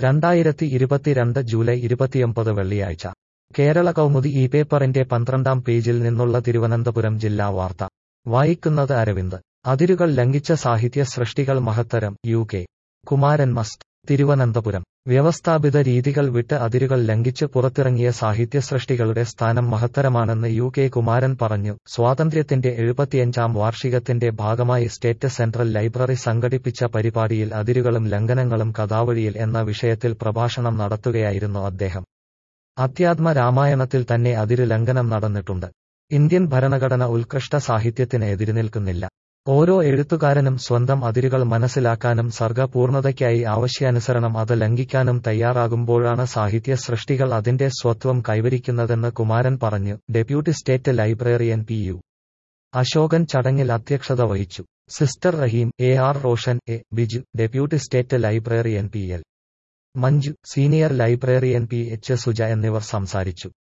രണ്ടായിരത്തി ഇരുപത്തിരണ്ട് ജൂലൈ ഇരുപത്തിയൊമ്പത് വെള്ളിയാഴ്ച കേരള കൗമുദി ഈ പേപ്പറിന്റെ പന്ത്രണ്ടാം പേജിൽ നിന്നുള്ള തിരുവനന്തപുരം ജില്ലാ വാർത്ത വായിക്കുന്നത് അരവിന്ദ് അതിരുകൾ ലംഘിച്ച സാഹിത്യ സൃഷ്ടികൾ മഹത്തരം യു കെ കുമാരൻ മസ്റ്റ് തിരുവനന്തപുരം വ്യവസ്ഥാപിത രീതികൾ വിട്ട് അതിരുകൾ ലംഘിച്ച് പുറത്തിറങ്ങിയ സാഹിത്യ സൃഷ്ടികളുടെ സ്ഥാനം മഹത്തരമാണെന്ന് യു കെ കുമാരൻ പറഞ്ഞു സ്വാതന്ത്ര്യത്തിന്റെ എഴുപത്തിയഞ്ചാം വാർഷികത്തിന്റെ ഭാഗമായി സ്റ്റേറ്റ് സെൻട്രൽ ലൈബ്രറി സംഘടിപ്പിച്ച പരിപാടിയിൽ അതിരുകളും ലംഘനങ്ങളും കഥാവഴിയിൽ എന്ന വിഷയത്തിൽ പ്രഭാഷണം നടത്തുകയായിരുന്നു അദ്ദേഹം അധ്യാത്മ രാമായണത്തിൽ തന്നെ അതിര് ലംഘനം നടന്നിട്ടുണ്ട് ഇന്ത്യൻ ഭരണഘടന ഉത്കൃഷ്ട സാഹിത്യത്തിന് എതിരുനിൽക്കുന്നില്ല ഓരോ എഴുത്തുകാരനും സ്വന്തം അതിരുകൾ മനസ്സിലാക്കാനും സർഗപൂർണതയ്ക്കായി ആവശ്യാനുസരണം അത് ലംഘിക്കാനും തയ്യാറാകുമ്പോഴാണ് സാഹിത്യ സൃഷ്ടികൾ അതിന്റെ സ്വത്വം കൈവരിക്കുന്നതെന്ന് കുമാരൻ പറഞ്ഞു deputy state librarian P U Ashokan ചടങ്ങിൽ അധ്യക്ഷത വഹിച്ചു sister Raheem A R Roshan A Biju deputy state librarian P L Manju senior librarian P H Suja എന്നിവർ സംസാരിച്ചു